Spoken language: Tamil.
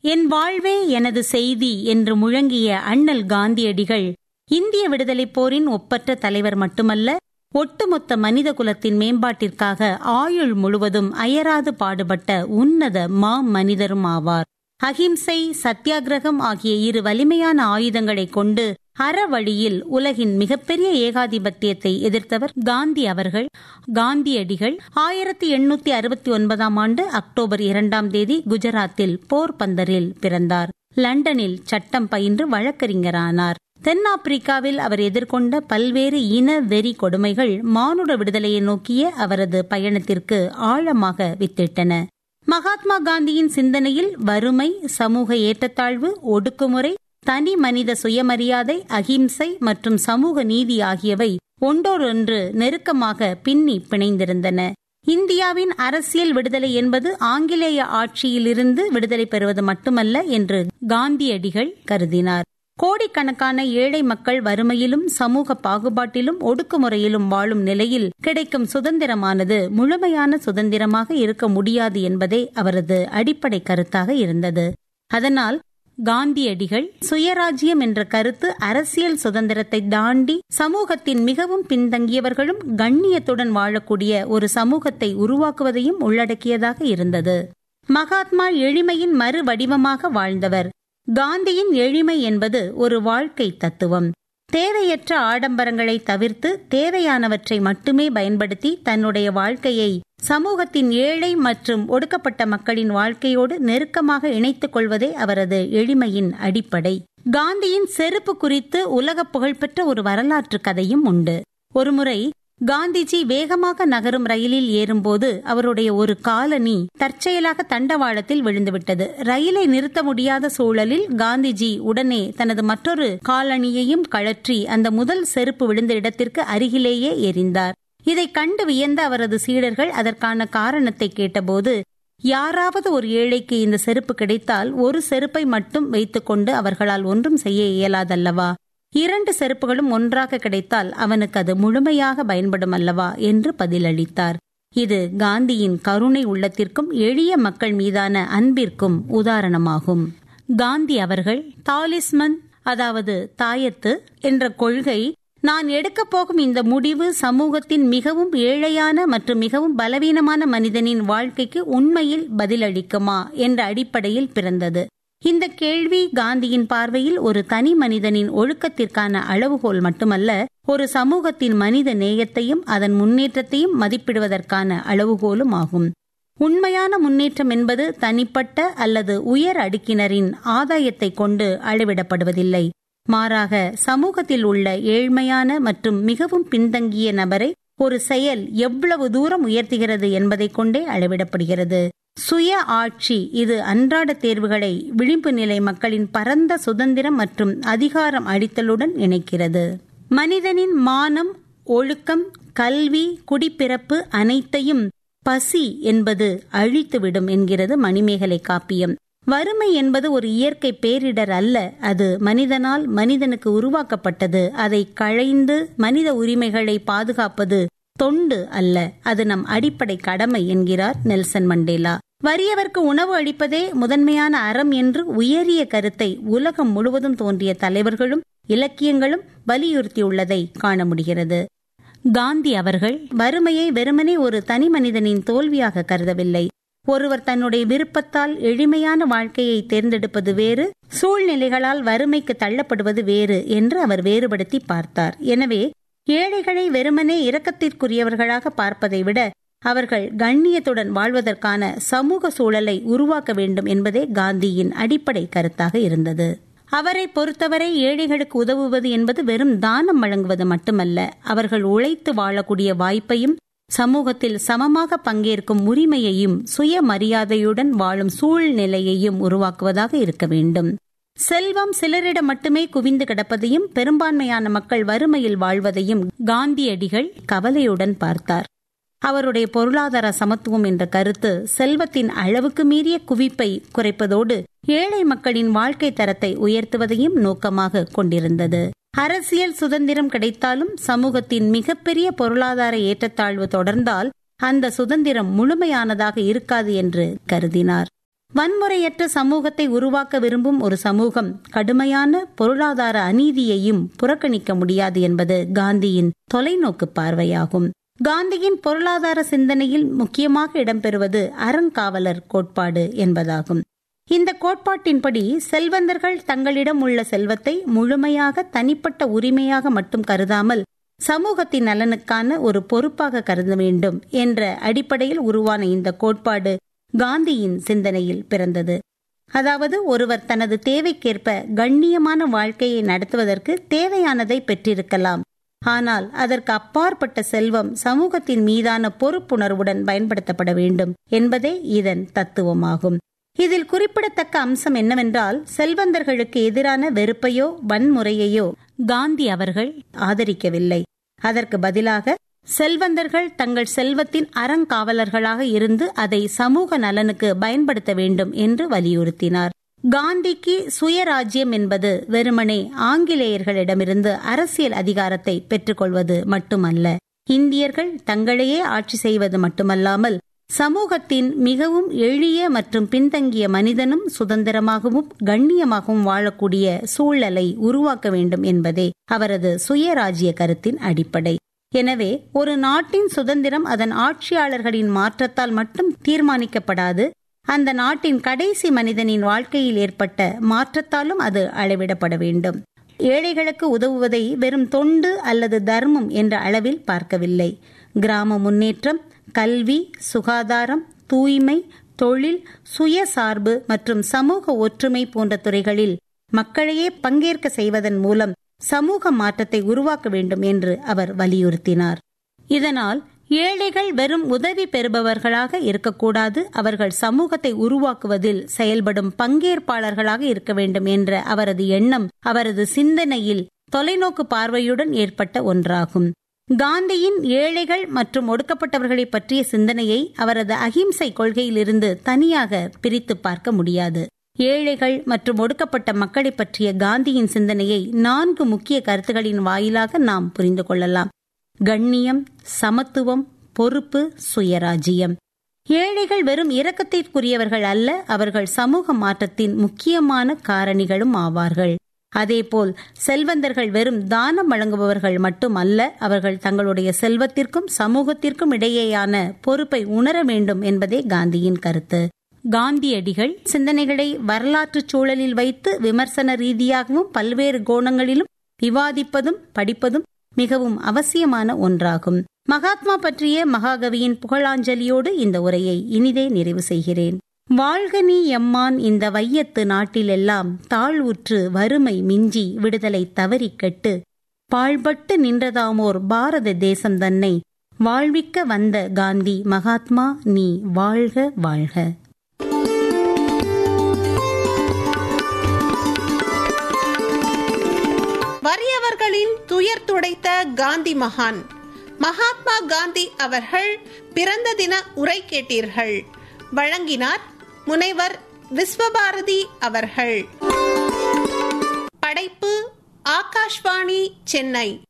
என் வாழ்வே எனது செய்தி என்று முழங்கிய அண்ணல் காந்தியடிகள் இந்திய விடுதலைப் போரின் ஒப்பற்ற தலைவர் மட்டுமல்ல ஒட்டுமொத்த மனித குலத்தின் மேம்பாட்டிற்காக ஆயுள் முழுவதும் அயராது பாடுபட்ட உன்னத மா மனிதரும் ஆவார் அகிம்சை சத்தியாகிரகம் ஆகிய இரு வலிமையான ஆயுதங்களைக் கொண்டு அறவழியில் உலகின் மிகப்பெரிய ஏகாதிபத்தியத்தை எதிர்த்தவர் காந்தி அவர்கள் காந்தியடிகள் ஆயிரத்தி எண்ணூத்தி அறுபத்தி ஒன்பதாம் ஆண்டு அக்டோபர் இரண்டாம் தேதி குஜராத்தில் போர்பந்தரில் பிறந்தார் லண்டனில் சட்டம் பயின்று வழக்கறிஞரானார் தென்னாப்பிரிக்காவில் அவர் எதிர்கொண்ட பல்வேறு இன வெறி கொடுமைகள் மானுட விடுதலையை நோக்கிய அவரது பயணத்திற்கு ஆழமாக வித்திட்டன மகாத்மா காந்தியின் சிந்தனையில் வறுமை சமூக ஏற்றத்தாழ்வு ஒடுக்குமுறை தனி மனித சுயமரியாதை அகிம்சை மற்றும் சமூக நீதி ஆகியவை ஒன்றோடொன்று நெருக்கமாக பின்னி பிணைந்திருந்தன இந்தியாவின் அரசியல் விடுதலை என்பது ஆங்கிலேய ஆட்சியிலிருந்து விடுதலை பெறுவது மட்டுமல்ல என்று காந்தியடிகள் கருதினார் கோடிக்கணக்கான ஏழை மக்கள் வறுமையிலும் சமூக பாகுபாட்டிலும் ஒடுக்குமுறையிலும் வாழும் நிலையில் கிடைக்கும் சுதந்திரமானது முழுமையான சுதந்திரமாக இருக்க முடியாது என்பதே அவரது அடிப்படை கருத்தாக இருந்தது அதனால் காந்தியடிகள் சுயராஜ்யம் என்ற கருத்து அரசியல் சுதந்திரத்தை தாண்டி சமூகத்தின் மிகவும் பின்தங்கியவர்களும் கண்ணியத்துடன் வாழக்கூடிய ஒரு சமூகத்தை உருவாக்குவதையும் உள்ளடக்கியதாக இருந்தது மகாத்மா எளிமையின் மறு வடிவமாக வாழ்ந்தவர் காந்தியின் எளிமை என்பது ஒரு வாழ்க்கை தத்துவம் தேவையற்ற ஆடம்பரங்களை தவிர்த்து தேவையானவற்றை மட்டுமே பயன்படுத்தி தன்னுடைய வாழ்க்கையை சமூகத்தின் ஏழை மற்றும் ஒடுக்கப்பட்ட மக்களின் வாழ்க்கையோடு நெருக்கமாக இணைத்துக் கொள்வதே அவரது எளிமையின் அடிப்படை காந்தியின் செருப்பு குறித்து உலக புகழ்பெற்ற ஒரு வரலாற்று கதையும் உண்டு ஒருமுறை காந்திஜி வேகமாக நகரும் ரயிலில் ஏறும்போது அவருடைய ஒரு காலனி தற்செயலாக தண்டவாளத்தில் விழுந்துவிட்டது ரயிலை நிறுத்த முடியாத சூழலில் காந்திஜி உடனே தனது மற்றொரு காலணியையும் கழற்றி அந்த முதல் செருப்பு விழுந்த இடத்திற்கு அருகிலேயே எரிந்தார் இதை கண்டு வியந்த அவரது சீடர்கள் அதற்கான காரணத்தை கேட்டபோது யாராவது ஒரு ஏழைக்கு இந்த செருப்பு கிடைத்தால் ஒரு செருப்பை மட்டும் வைத்துக்கொண்டு அவர்களால் ஒன்றும் செய்ய இயலாதல்லவா இரண்டு செருப்புகளும் ஒன்றாக கிடைத்தால் அவனுக்கு அது முழுமையாக பயன்படும் அல்லவா என்று பதிலளித்தார் இது காந்தியின் கருணை உள்ளத்திற்கும் எளிய மக்கள் மீதான அன்பிற்கும் உதாரணமாகும் காந்தி அவர்கள் தாலிஸ்மன் அதாவது தாயத்து என்ற கொள்கை நான் எடுக்கப் போகும் இந்த முடிவு சமூகத்தின் மிகவும் ஏழையான மற்றும் மிகவும் பலவீனமான மனிதனின் வாழ்க்கைக்கு உண்மையில் பதிலளிக்குமா என்ற அடிப்படையில் பிறந்தது இந்த கேள்வி காந்தியின் பார்வையில் ஒரு தனி மனிதனின் ஒழுக்கத்திற்கான அளவுகோல் மட்டுமல்ல ஒரு சமூகத்தின் மனித நேயத்தையும் அதன் முன்னேற்றத்தையும் மதிப்பிடுவதற்கான அளவுகோலும் ஆகும் உண்மையான முன்னேற்றம் என்பது தனிப்பட்ட அல்லது உயர் அடுக்கினரின் ஆதாயத்தை கொண்டு அளவிடப்படுவதில்லை மாறாக சமூகத்தில் உள்ள ஏழ்மையான மற்றும் மிகவும் பின்தங்கிய நபரை ஒரு செயல் எவ்வளவு தூரம் உயர்த்துகிறது என்பதை கொண்டே அளவிடப்படுகிறது சுய ஆட்சி இது அன்றாட தேர்வுகளை விளிம்பு நிலை மக்களின் பரந்த சுதந்திரம் மற்றும் அதிகாரம் அளித்தலுடன் இணைக்கிறது மனிதனின் மானம் ஒழுக்கம் கல்வி குடிப்பிறப்பு அனைத்தையும் பசி என்பது அழித்துவிடும் என்கிறது மணிமேகலை காப்பியம் வறுமை என்பது ஒரு இயற்கை பேரிடர் அல்ல அது மனிதனால் மனிதனுக்கு உருவாக்கப்பட்டது அதை களைந்து மனித உரிமைகளை பாதுகாப்பது தொண்டு அல்ல அது நம் அடிப்படை கடமை என்கிறார் நெல்சன் மண்டேலா வறியவர்க்கு உணவு அளிப்பதே முதன்மையான அறம் என்று உயரிய கருத்தை உலகம் முழுவதும் தோன்றிய தலைவர்களும் இலக்கியங்களும் வலியுறுத்தியுள்ளதை காண முடிகிறது காந்தி அவர்கள் வறுமையை வெறுமனே ஒரு தனி மனிதனின் தோல்வியாக கருதவில்லை ஒருவர் தன்னுடைய விருப்பத்தால் எளிமையான வாழ்க்கையை தேர்ந்தெடுப்பது வேறு சூழ்நிலைகளால் வறுமைக்கு தள்ளப்படுவது வேறு என்று அவர் வேறுபடுத்தி பார்த்தார் எனவே ஏழைகளை வெறுமனே இரக்கத்திற்குரியவர்களாக பார்ப்பதை விட அவர்கள் கண்ணியத்துடன் வாழ்வதற்கான சமூக சூழலை உருவாக்க வேண்டும் என்பதே காந்தியின் அடிப்படை கருத்தாக இருந்தது அவரை பொறுத்தவரை ஏழைகளுக்கு உதவுவது என்பது வெறும் தானம் வழங்குவது மட்டுமல்ல அவர்கள் உழைத்து வாழக்கூடிய வாய்ப்பையும் சமூகத்தில் சமமாக பங்கேற்கும் உரிமையையும் சுயமரியாதையுடன் வாழும் சூழ்நிலையையும் உருவாக்குவதாக இருக்க வேண்டும் செல்வம் சிலரிடம் மட்டுமே குவிந்து கிடப்பதையும் பெரும்பான்மையான மக்கள் வறுமையில் வாழ்வதையும் காந்தியடிகள் கவலையுடன் பார்த்தார் அவருடைய பொருளாதார சமத்துவம் என்ற கருத்து செல்வத்தின் அளவுக்கு மீறிய குவிப்பை குறைப்பதோடு ஏழை மக்களின் வாழ்க்கை தரத்தை உயர்த்துவதையும் நோக்கமாக கொண்டிருந்தது அரசியல் சுதந்திரம் கிடைத்தாலும் சமூகத்தின் மிகப்பெரிய பொருளாதார ஏற்றத்தாழ்வு தொடர்ந்தால் அந்த சுதந்திரம் முழுமையானதாக இருக்காது என்று கருதினார் வன்முறையற்ற சமூகத்தை உருவாக்க விரும்பும் ஒரு சமூகம் கடுமையான பொருளாதார அநீதியையும் புறக்கணிக்க முடியாது என்பது காந்தியின் தொலைநோக்கு பார்வையாகும் காந்தியின் பொருளாதார சிந்தனையில் முக்கியமாக இடம்பெறுவது அறங்காவலர் கோட்பாடு என்பதாகும் இந்த கோட்பாட்டின்படி செல்வந்தர்கள் தங்களிடம் உள்ள செல்வத்தை முழுமையாக தனிப்பட்ட உரிமையாக மட்டும் கருதாமல் சமூகத்தின் நலனுக்கான ஒரு பொறுப்பாக கருத வேண்டும் என்ற அடிப்படையில் உருவான இந்த கோட்பாடு காந்தியின் சிந்தனையில் பிறந்தது அதாவது ஒருவர் தனது தேவைக்கேற்ப கண்ணியமான வாழ்க்கையை நடத்துவதற்கு தேவையானதை பெற்றிருக்கலாம் ஆனால் அதற்கு அப்பாற்பட்ட செல்வம் சமூகத்தின் மீதான பொறுப்புணர்வுடன் பயன்படுத்தப்பட வேண்டும் என்பதே இதன் தத்துவமாகும் இதில் குறிப்பிடத்தக்க அம்சம் என்னவென்றால் செல்வந்தர்களுக்கு எதிரான வெறுப்பையோ வன்முறையையோ காந்தி அவர்கள் ஆதரிக்கவில்லை அதற்கு பதிலாக செல்வந்தர்கள் தங்கள் செல்வத்தின் அறங்காவலர்களாக இருந்து அதை சமூக நலனுக்கு பயன்படுத்த வேண்டும் என்று வலியுறுத்தினார் காந்திக்கு சுயராஜ்யம் என்பது வெறுமனே ஆங்கிலேயர்களிடமிருந்து அரசியல் அதிகாரத்தை பெற்றுக்கொள்வது மட்டுமல்ல இந்தியர்கள் தங்களையே ஆட்சி செய்வது மட்டுமல்லாமல் சமூகத்தின் மிகவும் எளிய மற்றும் பின்தங்கிய மனிதனும் சுதந்திரமாகவும் கண்ணியமாகவும் வாழக்கூடிய சூழலை உருவாக்க வேண்டும் என்பதே அவரது சுயராஜ்ய கருத்தின் அடிப்படை எனவே ஒரு நாட்டின் சுதந்திரம் அதன் ஆட்சியாளர்களின் மாற்றத்தால் மட்டும் தீர்மானிக்கப்படாது அந்த நாட்டின் கடைசி மனிதனின் வாழ்க்கையில் ஏற்பட்ட மாற்றத்தாலும் அது அளவிடப்பட வேண்டும் ஏழைகளுக்கு உதவுவதை வெறும் தொண்டு அல்லது தர்மம் என்ற அளவில் பார்க்கவில்லை கிராம முன்னேற்றம் கல்வி சுகாதாரம் தூய்மை தொழில் சுயசார்பு மற்றும் சமூக ஒற்றுமை போன்ற துறைகளில் மக்களையே பங்கேற்க செய்வதன் மூலம் சமூக மாற்றத்தை உருவாக்க வேண்டும் என்று அவர் வலியுறுத்தினார் இதனால் ஏழைகள் வெறும் உதவி பெறுபவர்களாக இருக்கக்கூடாது அவர்கள் சமூகத்தை உருவாக்குவதில் செயல்படும் பங்கேற்பாளர்களாக இருக்க வேண்டும் என்ற அவரது எண்ணம் அவரது சிந்தனையில் தொலைநோக்கு பார்வையுடன் ஏற்பட்ட ஒன்றாகும் காந்தியின் ஏழைகள் மற்றும் ஒடுக்கப்பட்டவர்களை பற்றிய சிந்தனையை அவரது அகிம்சை கொள்கையிலிருந்து தனியாக பிரித்து பார்க்க முடியாது ஏழைகள் மற்றும் ஒடுக்கப்பட்ட மக்களை பற்றிய காந்தியின் சிந்தனையை நான்கு முக்கிய கருத்துகளின் வாயிலாக நாம் புரிந்து கொள்ளலாம் கண்ணியம் சமத்துவம் பொறுப்பு சுயராஜ்யம் ஏழைகள் வெறும் இரக்கத்திற்குரியவர்கள் அல்ல அவர்கள் சமூக மாற்றத்தின் முக்கியமான காரணிகளும் ஆவார்கள் அதேபோல் செல்வந்தர்கள் வெறும் தானம் வழங்குபவர்கள் மட்டும் அல்ல அவர்கள் தங்களுடைய செல்வத்திற்கும் சமூகத்திற்கும் இடையேயான பொறுப்பை உணர வேண்டும் என்பதே காந்தியின் கருத்து காந்தியடிகள் சிந்தனைகளை வரலாற்று சூழலில் வைத்து விமர்சன ரீதியாகவும் பல்வேறு கோணங்களிலும் விவாதிப்பதும் படிப்பதும் மிகவும் அவசியமான ஒன்றாகும் மகாத்மா பற்றிய மகாகவியின் புகழாஞ்சலியோடு இந்த உரையை இனிதே நிறைவு செய்கிறேன் வாழ்க நீ எம்மான் இந்த வையத்து நாட்டிலெல்லாம் தாழ்வுற்று வறுமை மிஞ்சி விடுதலை தவறி கெட்டு பாழ்பட்டு நின்றதாமோர் பாரத தேசம் தன்னை வாழ்விக்க வந்த காந்தி மகாத்மா நீ வாழ்க வாழ்க வறியவர்களின் துயர் துடைத்த காந்தி மகான் மகாத்மா காந்தி அவர்கள் பிறந்த தின உரை கேட்டீர்கள் வழங்கினார் முனைவர் விஸ்வபாரதி அவர்கள் படைப்பு ஆகாஷ்வாணி சென்னை